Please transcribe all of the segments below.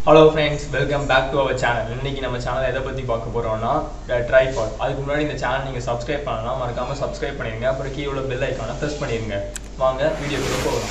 hello friends welcome back to our channel இன்னைக்கு நம்ம channel எதை பற்றி பார்க்க போகிறோம்னா ட்ரைபாட் அதுக்கு முன்னாடி இந்த சேனல் நீங்கள் சப்ஸ்கிரைப் பண்ணலாம் மறக்காமல் சப்ஸ்கிரைப் பண்ணிடுங்க அப்புறம் கீழே உள்ள பெல் ஐக்கானை ப்ரெஸ் பண்ணிடுங்க வாங்க வீடியோக்குள்ள போகலாம்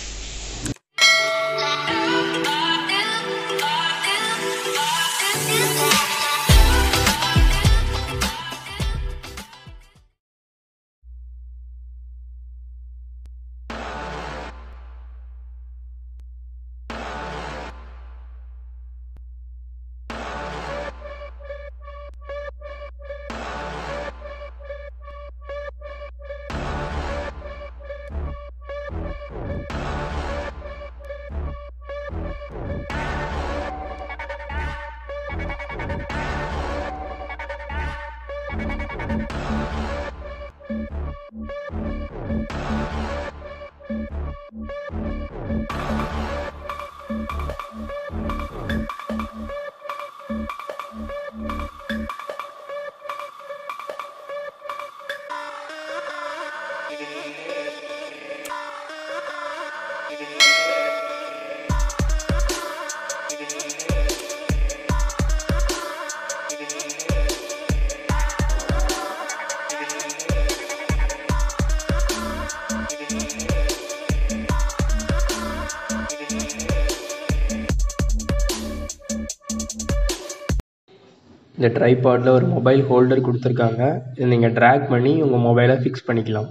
இந்த ட்ரைபாடில் ஒரு மொபைல் ஹோல்டர் கொடுத்துருக்காங்க இதை நீங்கள் ட்ராக் பண்ணி உங்கள் மொபைலை ஃபிக்ஸ் பண்ணிக்கலாம்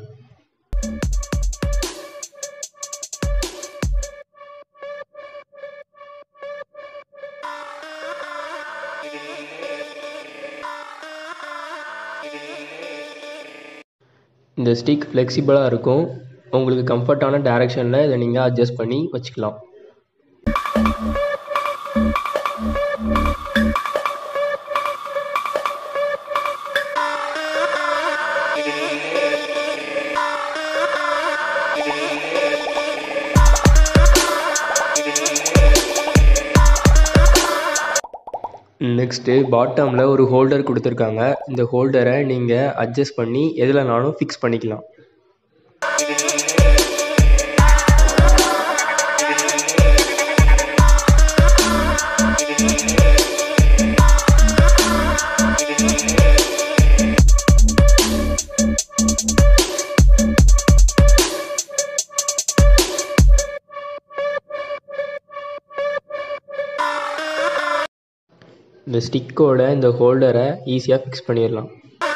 இந்த ஸ்டிக் ஃப்ளெக்சிபிளாக இருக்கும் உங்களுக்கு கம்ஃபர்ட்டான டைரெக்ஷனில் இதை நீங்கள் அட்ஜஸ்ட் பண்ணி வச்சுக்கலாம் நெக்ஸ்ட்டு பாட்டமில் ஒரு ஹோல்டர் கொடுத்துருக்காங்க இந்த ஹோல்டரை நீங்கள் அட்ஜஸ்ட் பண்ணி எதுலனாலும் ஃபிக்ஸ் பண்ணிக்கலாம் இந்த ஸ்டிக்கோட இந்த ஹோல்டரை ஈஸியாக ஃபிக்ஸ் பண்ணிடலாம்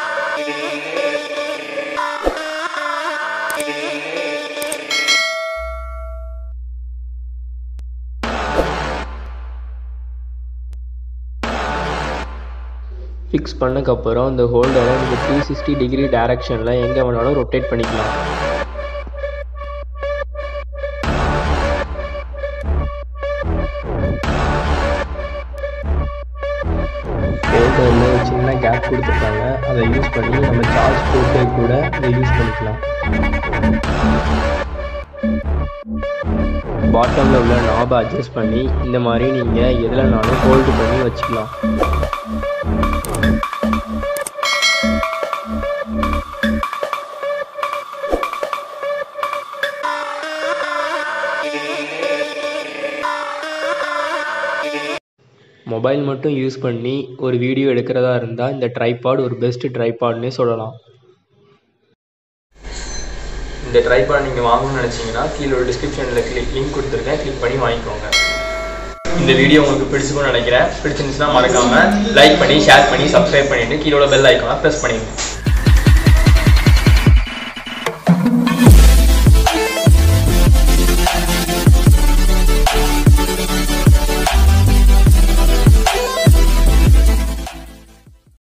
ஃபிக்ஸ் பண்ணக்கப்புறம் இந்த ஹோல்டரை நீங்கள் த்ரீ சிக்ஸ்டி டிகிரி டைரக்ஷனில் எங்கே வேணாலும் ரொட்டேட் பண்ணிக்கலாம் ஹோல்டரில் ஒரு சின்ன கேப் கொடுத்துருக்காங்க அதை யூஸ் பண்ணி நம்ம சார்ஜ் போட்டு கூட இதை யூஸ் பண்ணிக்கலாம் பாட்டமில் உள்ள நாபை அட்ஜஸ்ட் பண்ணி இந்த மாதிரி நீங்கள் எதுலனாலும் ஹோல்டு பண்ணி வச்சுக்கலாம் மொபைல் மட்டும் யூஸ் பண்ணி ஒரு வீடியோ எடுக்கிறதா இருந்தால் இந்த ட்ரைபாட் ஒரு பெஸ்ட் ட்ரைபாட்னே சொல்லலாம் இந்த ட்ரைபாட் நீங்கள் வாங்கணும்னு நினச்சிங்கன்னா கீழே ஒரு டிஸ்கிரிப்ஷனில் கிளிக் லிங்க் கொடுத்துருக்கேன் கிளிக் பண்ணி வாங்கிக்கோங்க இந்த வீடியோ உங்களுக்கு பிடிச்சிருக்கும்னு நினைக்கிறேன் பிடிச்சிருந்துச்சுன்னா மறக்காமல் லைக் பண்ணி ஷேர் பண்ணி சப்ஸ்கிரைப் பண்ணிவிட்டு கீழே பெல் ஐக்கானை ப்ரெஸ் பண்ணிடுங்க